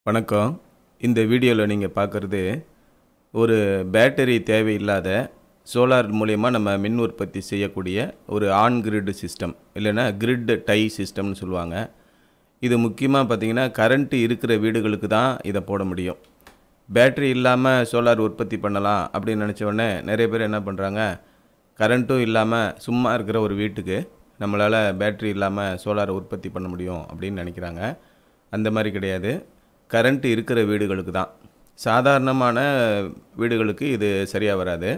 வணக்கம் இந்த வீடியோவில் நீங்கள் பார்க்குறது ஒரு பேட்டரி தேவையில்லாத சோலார் மூலயமா நம்ம மின் உற்பத்தி செய்யக்கூடிய ஒரு ஆன் கிரிட் சிஸ்டம் இல்லைன்னா கிரிட் டை சிஸ்டம்னு சொல்லுவாங்க இது முக்கியமாக பார்த்தீங்கன்னா கரண்ட்டு இருக்கிற வீடுகளுக்கு தான் இதை போட முடியும் பேட்டரி இல்லாமல் சோலார் உற்பத்தி பண்ணலாம் அப்படின்னு நினச்ச உடனே நிறைய பேர் என்ன பண்ணுறாங்க கரண்ட்டும் இல்லாமல் சும்மா இருக்கிற ஒரு வீட்டுக்கு நம்மளால் பேட்டரி இல்லாமல் சோலாரை உற்பத்தி பண்ண முடியும் அப்படின்னு நினைக்கிறாங்க அந்த மாதிரி கிடையாது கரண்ட் இருக்கிற வீடுகளுக்கு தான் சாதாரணமான வீடுகளுக்கு இது சரியாக வராது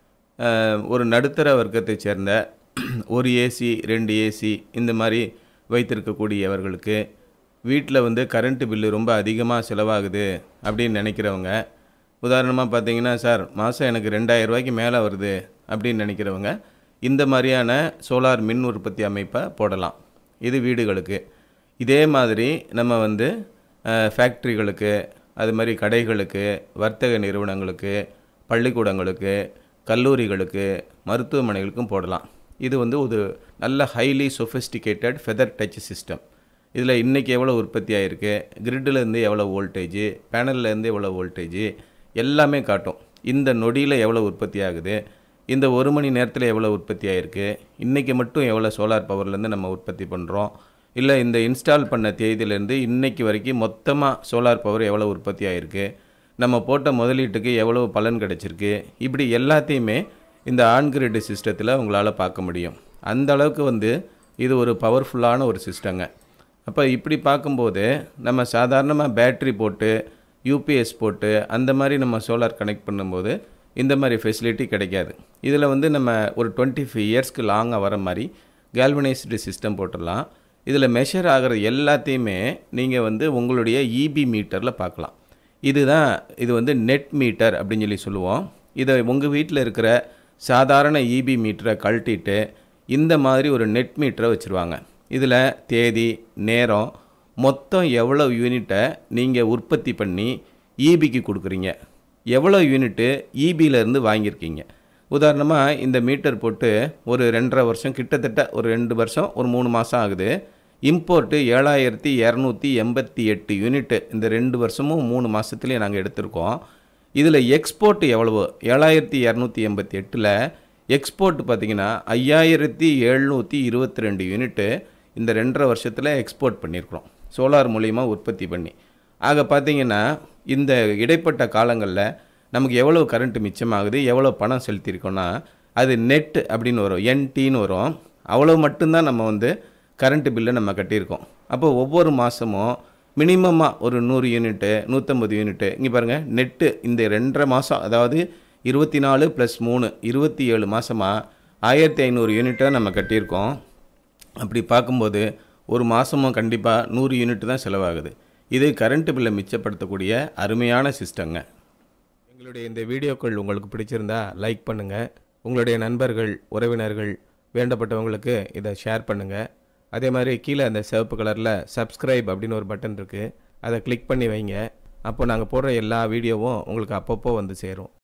அஹ், ஒரு நடுத்தர வர்க்கத்தைச் சேர்ந்த ஒரு ஏசி ரெண்டு ஏசி இந்த மாதிரி வைத்திருக்கக்கூடியவர்களுக்கு வீட்டில் வந்து கரண்ட் பில்லு ரொம்ப அதிகமாக செலவாகுது அப்படின்னு நினைக்கிறவங்க உதாரணமாக பார்த்தீங்கன்னா சார் மாதம் எனக்கு ரெண்டாயிரம் ரூபாய்க்கு மேலே வருது அப்படின்னு நினைக்கிறவங்க இந்த மாதிரியான சோலார் மின் உற்பத்தி அமைப்பை போடலாம் இது வீடுகளுக்கு இதே மாதிரி நம்ம வந்து ஃபேக்ட்ரிகளுக்கு அது மாதிரி கடைகளுக்கு வர்த்தக நிறுவனங்களுக்கு பள்ளிக்கூடங்களுக்கு கல்லூரிகளுக்கு மருத்துவமனைகளுக்கும் போடலாம் இது வந்து ஒரு நல்ல highly sophisticated feather touch system இதில் இன்றைக்கி எவ்வளோ உற்பத்தி ஆகிருக்கு கிரிட்டிலேருந்து எவ்வளோ வோல்டேஜ் பேனல்லேருந்து எவ்வளோ வோல்டேஜ் எல்லாமே காட்டும் இந்த நொடியில் எவ்வளோ உற்பத்தி ஆகுது இந்த ஒரு மணி நேரத்தில் எவ்வளோ உற்பத்தி ஆகிருக்கு இன்றைக்கி மட்டும் எவ்வளோ சோலார் பவர்லேருந்து நம்ம உற்பத்தி பண்ணுறோம் இல்லை இந்த இன்ஸ்டால் பண்ண தேதியிலேருந்து இன்னைக்கு வரைக்கும் மொத்தமாக சோலார் பவர் எவ்வளோ உற்பத்தி ஆகிருக்கு நம்ம போட்ட முதலீட்டுக்கு எவ்வளோ பலன் கிடைச்சிருக்கு இப்படி எல்லாத்தையுமே இந்த ஆன்கிரிட் சிஸ்டத்தில் உங்களால் பார்க்க முடியும் அந்த அளவுக்கு வந்து இது ஒரு பவர்ஃபுல்லான ஒரு சிஸ்டங்க அப்போ இப்படி பார்க்கும்போது நம்ம சாதாரணமாக பேட்ரி போட்டு யூபிஎஸ் போட்டு அந்த மாதிரி நம்ம சோலார் கனெக்ட் பண்ணும்போது இந்த மாதிரி ஃபெசிலிட்டி கிடைக்காது இதில் வந்து நம்ம ஒரு டுவெண்ட்டி ஃபைவ் இயர்ஸ்க்கு லாங்காக வர மாதிரி கேல்வனைஸ்டு சிஸ்டம் போட்டுடலாம் இதில் மெஷர் ஆகிற எல்லாத்தையுமே நீங்கள் வந்து உங்களுடைய இபி மீட்டரில் பார்க்கலாம் இதுதான் இது வந்து நெட் மீட்டர் அப்படின்னு சொல்லி சொல்லுவோம் இதை உங்கள் வீட்டில் இருக்கிற சாதாரண இபி மீட்டரை கழட்டிட்டு இந்த மாதிரி ஒரு நெட் மீட்டரை வச்சுருவாங்க இதில் தேதி நேரம் மொத்தம் எவ்வளோ யூனிட்டை நீங்கள் உற்பத்தி பண்ணி இபிக்கு கொடுக்குறீங்க எவ்வளோ யூனிட்டு இபியிலேருந்து வாங்கியிருக்கீங்க உதாரணமாக இந்த மீட்டர் போட்டு ஒரு ரெண்டரை வருஷம் கிட்டத்தட்ட ஒரு ரெண்டு வருஷம் ஒரு மூணு மாதம் ஆகுது இம்போர்ட்டு ஏழாயிரத்தி இரநூத்தி எண்பத்தி எட்டு யூனிட்டு இந்த ரெண்டு வருஷமும் மூணு மாதத்துலேயே நாங்கள் எடுத்திருக்கோம் இதில் எக்ஸ்போர்ட் எவ்வளவு ஏழாயிரத்தி இரநூத்தி எண்பத்தி எட்டில் எக்ஸ்போர்ட் பார்த்தீங்கன்னா ஐயாயிரத்தி எழுநூற்றி இருபத்தி ரெண்டு யூனிட்டு இந்த ரெண்டரை வருஷத்தில் எக்ஸ்போர்ட் பண்ணியிருக்கிறோம் சோலார் மூலிமா உற்பத்தி பண்ணி ஆக பார்த்தீங்கன்னா இந்த இடைப்பட்ட காலங்களில் நமக்கு எவ்வளோ கரண்ட் மிச்சமாகுது எவ்வளோ பணம் செலுத்தியிருக்கோன்னா அது நெட் அப்படின்னு வரும் என்டின்னு வரும் அவ்வளோ மட்டும்தான் நம்ம வந்து கரண்ட் பில்லை நம்ம கட்டியிருக்கோம் அப்போ ஒவ்வொரு மாதமும் மினிமமாக ஒரு நூறு யூனிட்டு நூற்றம்பது யூனிட்டு இங்கே பாருங்கள் நெட்டு இந்த ரெண்டரை மாதம் அதாவது இருபத்தி நாலு ப்ளஸ் மூணு இருபத்தி ஏழு மாதமாக ஆயிரத்தி ஐநூறு யூனிட்டை நம்ம கட்டியிருக்கோம் அப்படி பார்க்கும்போது ஒரு மாதமும் கண்டிப்பாக நூறு யூனிட் தான் செலவாகுது இது கரண்ட் பில்லை மிச்சப்படுத்தக்கூடிய அருமையான சிஸ்டங்க எங்களுடைய இந்த வீடியோக்கள் உங்களுக்கு பிடிச்சிருந்தா லைக் பண்ணுங்கள் உங்களுடைய நண்பர்கள் உறவினர்கள் வேண்டப்பட்டவங்களுக்கு இதை ஷேர் பண்ணுங்கள் அதே மாதிரி கீழே அந்த சிவப்பு கலரில் சப்ஸ்கிரைப் அப்படின்னு ஒரு பட்டன் இருக்குது அதை கிளிக் பண்ணி வைங்க அப்போ நாங்கள் போடுற எல்லா வீடியோவும் உங்களுக்கு அப்பப்போ வந்து சேரும்